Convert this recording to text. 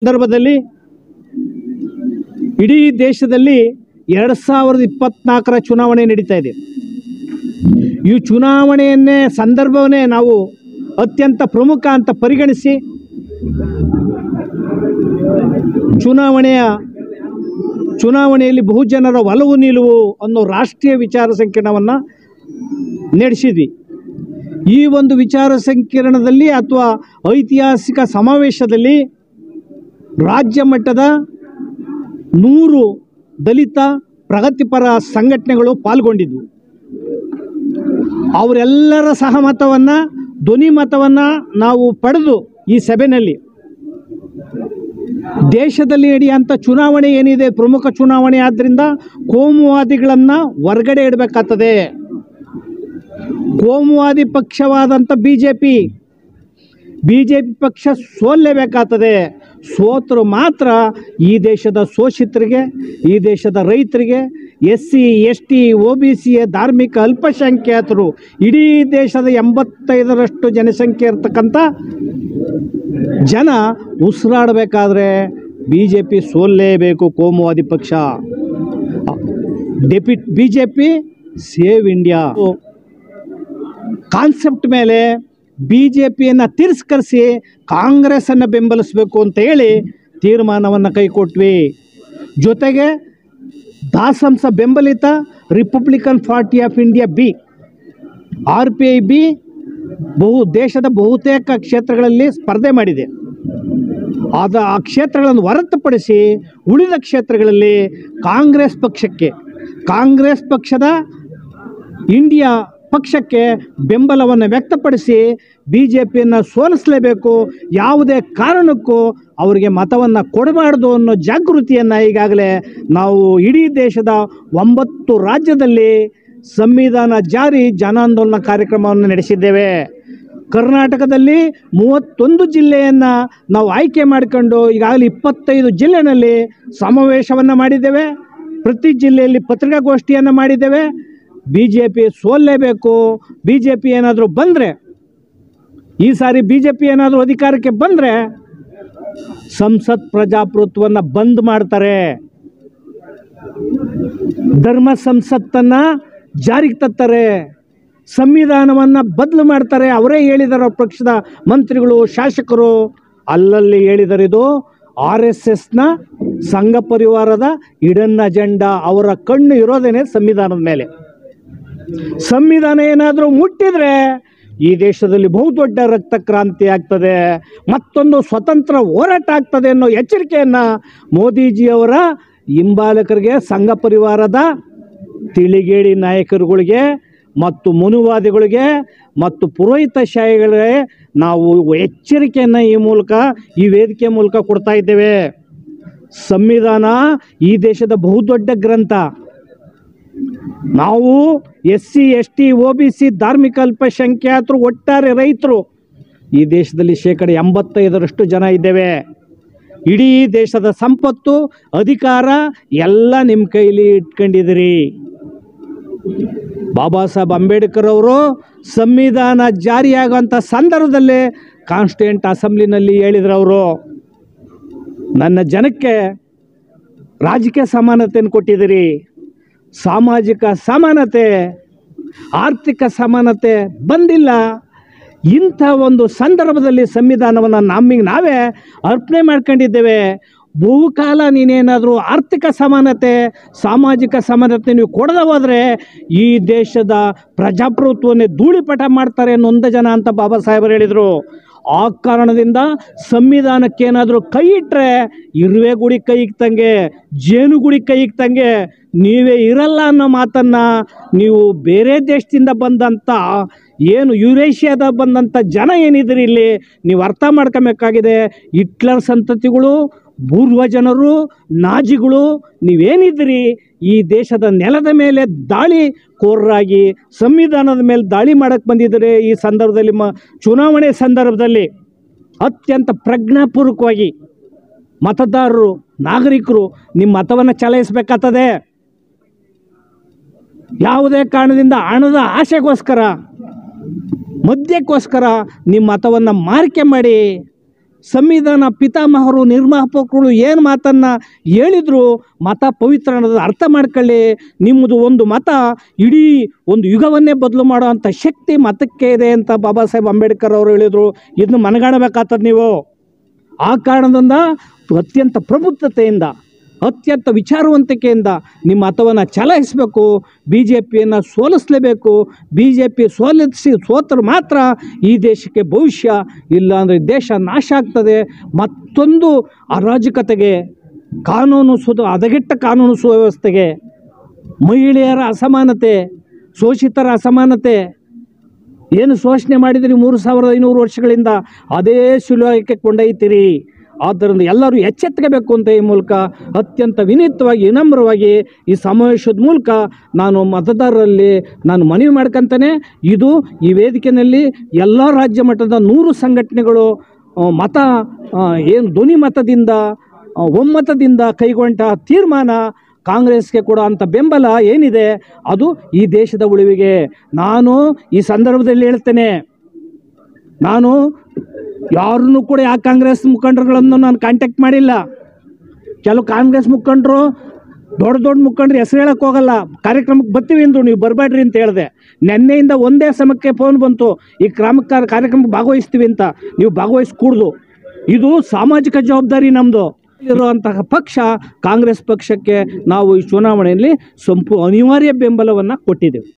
ಸಂದರ್ಭದಲ್ಲಿ ಇಡೀ ದೇಶದಲ್ಲಿ ಎರಡು ಸಾವಿರದ ಇಪ್ಪತ್ನಾಲ್ಕರ ಚುನಾವಣೆ ನಡೀತಾ ಇದೆ ಈ ಚುನಾವಣೆಯನ್ನೇ ಸಂದರ್ಭವನ್ನೇ ನಾವು ಅತ್ಯಂತ ಪ್ರಮುಖ ಅಂತ ಪರಿಗಣಿಸಿ ಚುನಾವಣೆಯ ಚುನಾವಣೆಯಲ್ಲಿ ಬಹುಜನರ ಒಲವು ನಿಲುವು ಅನ್ನೋ ರಾಷ್ಟ್ರೀಯ ವಿಚಾರ ಸಂಕಿರಣವನ್ನು ನಡೆಸಿದ್ವಿ ಈ ಒಂದು ವಿಚಾರ ಸಂಕಿರಣದಲ್ಲಿ ಅಥವಾ ಐತಿಹಾಸಿಕ ಸಮಾವೇಶದಲ್ಲಿ ರಾಜ್ಯ ಮಟ್ಟದ ನೂರು ದಲಿತ ಪ್ರಗತಿಪರ ಸಂಘಟನೆಗಳು ಪಾಲ್ಗೊಂಡಿದ್ವು ಅವರೆಲ್ಲರ ಸಹಮತವನ್ನು ಧ್ವನಿ ಮತವನ್ನು ನಾವು ಪಡೆದು ಈ ಸಭೆಯಲ್ಲಿ ದೇಶದಲ್ಲಿ ನಡೆಯುವಂಥ ಚುನಾವಣೆ ಏನಿದೆ ಪ್ರಮುಖ ಚುನಾವಣೆ ಆದ್ದರಿಂದ ಕೋಮುವಾದಿಗಳನ್ನು ಹೊರಗಡೆ ಇಡಬೇಕಾಗ್ತದೆ ಕೋಮುವಾದಿ ಪಕ್ಷವಾದಂಥ B J P B J P ಪಕ್ಷ ಸೋಲ್ಲೇಬೇಕಾಗ್ತದೆ ಸೋತರು ಮಾತ್ರ ಈ ದೇಶದ ಶೋಷಿತರಿಗೆ ಈ ದೇಶದ ರೈತರಿಗೆ S C S T O B ಸಿಯ ಧಾರ್ಮಿಕ ಅಲ್ಪಸಂಖ್ಯಾತರು ಇಡೀ ದೇಶದ ಎಂಬತ್ತೈದರಷ್ಟು ಜನಸಂಖ್ಯೆ ಇರ್ತಕ್ಕಂಥ ಜನ ಉಸಿರಾಡಬೇಕಾದ್ರೆ ಬಿ ಜೆ ಪಿ ಸೋಲ್ಲೇಬೇಕು ಕೋಮುವಾದಿ ಪಕ್ಷ ಡೆಪಿ B J P save India concept ಮೇಲೆ ಬಿ ಜೆ ಪಿಯನ್ನು ತಿರಸ್ಕರಿಸಿ ಕಾಂಗ್ರೆಸ್ಸನ್ನು ಬೆಂಬಲಿಸಬೇಕು ಅಂತ ಹೇಳಿ ತೀರ್ಮಾನವನ್ನು ಕೈಕೊಟ್ವಿ ಜೊತೆಗೆ ದಾಸಂಸ ಬೆಂಬಲಿತ Republican Party of India B R P I ಬಿ ಬಹು ದೇಶದ ಬಹುತೇಕ ಕ್ಷೇತ್ರಗಳಲ್ಲಿ ಸ್ಪರ್ಧೆ ಮಾಡಿದೆ ಆದ ಆ ಕ್ಷೇತ್ರಗಳನ್ನು ಹೊರತುಪಡಿಸಿ ಉಳಿದ ಕ್ಷೇತ್ರಗಳಲ್ಲಿ ಕಾಂಗ್ರೆಸ್ ಪಕ್ಷಕ್ಕೆ ಕಾಂಗ್ರೆಸ್ ಪಕ್ಷದ ಇಂಡಿಯಾ ಪಕ್ಷಕ್ಕೆ ಬೆಂಬಲವನ್ನು ವ್ಯಕ್ತಪಡಿಸಿ ಬಿ ಜೆ ಪಿಯನ್ನು ಸೋಲಿಸಲೇಬೇಕು ಯಾವುದೇ ಕಾರಣಕ್ಕೂ ಅವರಿಗೆ ಮತವನ್ನು ಕೊಡಬಾರ್ದು ಅನ್ನೋ ಜಾಗೃತಿಯನ್ನು ಈಗಾಗಲೇ ನಾವು ಇಡೀ ದೇಶದ ಒಂಬತ್ತು ರಾಜ್ಯದಲ್ಲಿ ಸಂವಿಧಾನ ಜಾರಿ ಜನಾಂದೋಲನ ಕಾರ್ಯಕ್ರಮವನ್ನು ನಡೆಸಿದ್ದೇವೆ ಕರ್ನಾಟಕದಲ್ಲಿ ಮೂವತ್ತೊಂದು ಜಿಲ್ಲೆಯನ್ನು ನಾವು ಆಯ್ಕೆ ಮಾಡಿಕೊಂಡು ಈಗಾಗಲೇ ಇಪ್ಪತ್ತೈದು ಜಿಲ್ಲೆಯಲ್ಲಿ ಸಮಾವೇಶವನ್ನು ಮಾಡಿದ್ದೇವೆ ಪ್ರತಿ ಜಿಲ್ಲೆಯಲ್ಲಿ ಪತ್ರಿಕಾಗೋಷ್ಠಿಯನ್ನು ಮಾಡಿದ್ದೇವೆ ಬಿ ಜೆ ಪಿ ಸೋಲ್ಲೇಬೇಕು ಬಿ ಜೆ ಪಿ ಏನಾದರೂ ಬಂದರೆ ಈ ಸಾರಿ ಬಿ ಜೆ ಪಿ ಏನಾದರೂ ಅಧಿಕಾರಕ್ಕೆ ಬಂದರೆ ಸಂಸತ್ ಪ್ರಜಾಪ್ರಭುತ್ವವನ್ನು ಬಂದ್ ಮಾಡ್ತಾರೆ ಧರ್ಮ ಸಂಸತ್ತನ್ನು ಜಾರಿಗೆ ತರ್ತಾರೆ ಸಂವಿಧಾನವನ್ನು ಬದಲು ಮಾಡ್ತಾರೆ ಅವರೇ ಹೇಳಿದಾರೆ ಅವ್ರ ಪಕ್ಷದ ಮಂತ್ರಿಗಳು ಶಾಸಕರು ಅಲ್ಲಲ್ಲಿ ಹೇಳಿದ್ದಾರೆ ಇದು ಆರ್ ಎಸ್ ಎಸ್ನ ಸಂಘ ಪರಿವಾರದ ಇಡನ್ ಅಜೆಂಡಾ ಅವರ ಕಣ್ಣು ಇರೋದೇನೆ ಸಂವಿಧಾನದ ಮೇಲೆ ಸಂವಿಧಾನ ಏನಾದರೂ ಮುಟ್ಟಿದ್ರೆ ಈ ದೇಶದಲ್ಲಿ ಬಹುದೊಡ್ಡ ರಕ್ತ ಕ್ರಾಂತಿ ಆಗ್ತದೆ ಮತ್ತೊಂದು ಸ್ವತಂತ್ರ ಹೋರಾಟ ಆಗ್ತದೆ ಅನ್ನೋ ಎಚ್ಚರಿಕೆಯನ್ನು ಮೋದಿಜಿಯವರ ಹಿಂಬಾಲಕರಿಗೆ ಸಂಘ ಪರಿವಾರದ ತಿಳಿಗೇಡಿ ನಾಯಕರುಗಳಿಗೆ ಮತ್ತು ಮನುವಾದಿಗಳಿಗೆ ಮತ್ತು ಪುರೋಹಿತಶಾಹಿಗಳಿಗೆ ನಾವು ಎಚ್ಚರಿಕೆಯನ್ನು ಈ ಮೂಲಕ ಈ ವೇದಿಕೆ ಮೂಲಕ ಕೊಡ್ತಾ ಇದ್ದೇವೆ ಸಂವಿಧಾನ ಈ ದೇಶದ ಬಹುದೊಡ್ಡ ಗ್ರಂಥ ನಾವು S C S T O B C ಧಾರ್ಮಿಕ ಅಲ್ಪಸಂಖ್ಯಾತರು ಒಟ್ಟಾರೆ ರೈತರು ಈ ದೇಶದಲ್ಲಿ ಶೇಕಡ ಎಂಬತ್ತೈದರಷ್ಟು ಜನ ಇದ್ದೇವೆ ಇಡೀ ದೇಶದ ಸಂಪತ್ತು ಅಧಿಕಾರ ಎಲ್ಲ ನಿಮ್ಮ ಕೈಲಿ ಇಟ್ಕೊಂಡಿದ್ದೀರಿ ಬಾಬಾ ಸಾಹೇಬ್ ಅಂಬೇಡ್ಕರ್ ಅವರು ಸಂವಿಧಾನ ಜಾರಿಯಾಗುವಂಥ ಸಂದರ್ಭದಲ್ಲೇ ಕಾನ್ಸ್ಟಿಟ್ಯೂಂಟ್ ಅಸೆಂಬ್ಲಿನಲ್ಲಿ ಹೇಳಿದ್ರು ಅವರು ನನ್ನ ಜನಕ್ಕೆ ರಾಜಕೀಯ ಸಮಾನತೆಯನ್ನು ಕೊಟ್ಟಿದ್ದೀರಿ ಸಾಮಾಜಿಕ ಸಮಾನತೆ ಆರ್ಥಿಕ ಸಮಾನತೆ ಬಂದಿಲ್ಲ ಇಂಥ ಒಂದು ಸಂದರ್ಭದಲ್ಲಿ ಸಂವಿಧಾನವನ್ನು ನಮಗೆ ನಾವೇ ಅರ್ಪಣೆ ಮಾಡ್ಕೊಂಡಿದ್ದೇವೆ ಬಹುಕಾಲ ನೀನೇನಾದರೂ ಆರ್ಥಿಕ ಸಮಾನತೆ ಸಾಮಾಜಿಕ ಸಮಾನತೆ ನೀವು ಕೊಡದ ಹೋದರೆ ಈ ದೇಶದ ಪ್ರಜಾಪ್ರಭುತ್ವವನ್ನೇ ಧೂಳಿಪಟ ಮಾಡ್ತಾರೆ ನೊಂದ ಜನ ಅಂತ ಬಾಬಾ ಸಾಹೇಬರು ಹೇಳಿದರು ಆ ಕಾರಣದಿಂದ ಸಂವಿಧಾನಕ್ಕೆ ಏನಾದರೂ ಕೈ ಇಟ್ಟರೆ ಇರುವೆ ಗುಡಿ ಕೈ ಇಕ್ತಂಗೆ ಜೇನು ಗುಡಿ ಕೈ ಇಕ್ತಂಗೆ ನೀವೇ ಇರಲ್ಲ ಅನ್ನೋ ಮಾತನ್ನು ನೀವು ಬೇರೆ ದೇಶದಿಂದ ಬಂದಂಥ ಏನು ಯುರೇಷಿಯಾದ ಬಂದಂಥ ಜನ ಏನಿದ್ರಿ ಇಲ್ಲಿ ನೀವು ಅರ್ಥ ಮಾಡ್ಕೊಬೇಕಾಗಿದೆ ಹಿಟ್ಲರ್ ಸಂತತಿಗಳು ಪೂರ್ವ ಜನರು ನಾಜಿಗಳು ನೀವೇನಿದ್ರಿ ಈ ದೇಶದ ನೆಲದ ಮೇಲೆ ದಾಳಿ ಕೋರರಾಗಿ ಸಂವಿಧಾನದ ಮೇಲೆ ದಾಳಿ ಮಾಡಕ್ಕೆ ಬಂದಿದ್ದಾರೆ ಈ ಸಂದರ್ಭದಲ್ಲಿ ಮ ಚುನಾವಣೆ ಸಂದರ್ಭದಲ್ಲಿ ಅತ್ಯಂತ ಪ್ರಜ್ಞಾಪೂರ್ವಕವಾಗಿ ಮತದಾರರು ನಾಗರಿಕರು ನಿಮ್ಮ ಮತವನ್ನು ಚಲಾಯಿಸಬೇಕಾಗ್ತದೆ ಯಾವುದೇ ಕಾರಣದಿಂದ ಹಣದ ಆಸೆಗೋಸ್ಕರ ಮದ್ಯಕ್ಕೋಸ್ಕರ ನಿಮ್ಮ ಮತವನ್ನು ಮಾರಿಕೆ ಮಾಡಿ ಸಂವಿಧಾನ ಪಿತಾಮಹರು ನಿರ್ಮಾಪಕರು ಏನು ಮಾತನ್ನು ಹೇಳಿದ್ರು ಮತ ಪವಿತ್ರ ಅನ್ನೋದು ಅರ್ಥ ಮಾಡ್ಕೊಳ್ಳಿ ನಿಮ್ಮದು ಒಂದು ಮತ ಇಡೀ ಒಂದು ಯುಗವನ್ನೇ ಬದಲು ಮಾಡೋ ಅಂಥ ಶಕ್ತಿ ಮತಕ್ಕೆ ಇದೆ ಅಂತ ಬಾಬಾ ಸಾಹೇಬ್ ಅಂಬೇಡ್ಕರ್ ಅವರು ಹೇಳಿದರು ಇದನ್ನು ಮನಗಾಣಬೇಕಾಗ್ತದೆ ನೀವು ಆ ಕಾರಣದಿಂದ ಅತ್ಯಂತ ಪ್ರಬುದ್ಧತೆಯಿಂದ ಅತ್ಯಂತ ವಿಚಾರವಂತಿಕೆಯಿಂದ ನಿಮ್ಮ ಮತವನ್ನು ಚಲಾಯಿಸಬೇಕು ಬಿ ಜೆ ಪಿಯನ್ನು ಸೋಲಿಸಲೇಬೇಕು ಬಿ ಜೆ ಪಿ ಸೋಲಿಸಿ ಸೋತರು ಮಾತ್ರ ಈ ದೇಶಕ್ಕೆ ಭವಿಷ್ಯ ಇಲ್ಲಾಂದರೆ ದೇಶ ನಾಶ ಆಗ್ತದೆ ಮತ್ತೊಂದು ಅರಾಜಕತೆಗೆ ಕಾನೂನು ಸುಧ ಹದಗೆಟ್ಟ ಕಾನೂನು ಸುವ್ಯವಸ್ಥೆಗೆ ಮಹಿಳೆಯರ ಅಸಮಾನತೆ ಶೋಷಿತರ ಅಸಮಾನತೆ ಏನು ಶೋಷಣೆ ಮಾಡಿದಿರಿ ಮೂರು ಸಾವಿರದ ಐನೂರು ವರ್ಷಗಳಿಂದ ಅದೇ ಸುಲಭಕ್ಕೆ ಕೊಂಡೊಯ್ತೀರಿ ಆದ್ದರಿಂದ ಎಲ್ಲರೂ ಎಚ್ಚೆತ್ತಬೇಕು ಅಂತ ಈ ಮೂಲಕ ಅತ್ಯಂತ ವಿನೀತವಾಗಿ ವಿನಮ್ರವಾಗಿ ಈ ಸಮಾವೇಶದ ಮೂಲಕ ನಾನು ಮತದಾರರಲ್ಲಿ ನಾನು ಮನವಿ ಮಾಡ್ಕೊಂತಾನೆ ಇದು ಈ ವೇದಿಕೆಯಲ್ಲಿ ಎಲ್ಲ ರಾಜ್ಯ ಮಟ್ಟದ ನೂರು ಸಂಘಟನೆಗಳು ಆ, ಮತ ಏನು ಧ್ವನಿ ಮತದಿಂದ ಆ, ಒಮ್ಮತದಿಂದ ಕೈಗೊಂಡ ತೀರ್ಮಾನ ಕಾಂಗ್ರೆಸ್ಗೆ ಕೊಡೋ ಅಂಥ ಬೆಂಬಲ ಏನಿದೆ ಅದು ಈ ದೇಶದ ಉಳಿವಿಗೆ ನಾನು ಈ ಸಂದರ್ಭದಲ್ಲಿ ಹೇಳ್ತೇನೆ ನಾನು ಯಾರನ್ನೂ ಕೂಡ ಯಾವ ಕಾಂಗ್ರೆಸ್ ಮುಖಂಡರುಗಳನ್ನು ನಾನು ಕಾಂಟ್ಯಾಕ್ಟ್ ಮಾಡಿಲ್ಲ ಕೆಲವು ಕಾಂಗ್ರೆಸ್ ಮುಖಂಡರು ದೊಡ್ಡ ದೊಡ್ಡ ಮುಖಂಡರು ಹೆಸರು ಹೇಳಕ್ಕೆ ಹೋಗಲ್ಲ ಕಾರ್ಯಕ್ರಮಕ್ಕೆ ಬರ್ತೀವಿ ಅಂದರು ನೀವು ಬರಬೇಡ್ರಿ ಅಂತ ಹೇಳಿದೆ ನಿನ್ನೆಯಿಂದ ಒಂದೇ ಸಮಯಕ್ಕೆ ಫೋನ್ ಬಂತು ಈ ಕ್ರಮಕ್ಕೆ ಕಾರ್ಯಕ್ರಮಕ್ಕೆ ಭಾಗವಹಿಸ್ತೀವಿ ಅಂತ ನೀವು ಭಾಗವಹಿಸ್ಕೂಡ್ದು ಇದು ಸಾಮಾಜಿಕ ಜವಾಬ್ದಾರಿ ನಮ್ಮದು ಇರುವಂತಹ ಪಕ್ಷ ಕಾಂಗ್ರೆಸ್ ಪಕ್ಷಕ್ಕೆ ನಾವು ಈ ಚುನಾವಣೆಯಲ್ಲಿ ಸಂಪೂ ಅನಿವಾರ್ಯ ಬೆಂಬಲವನ್ನು ಕೊಟ್ಟಿದ್ದೇವೆ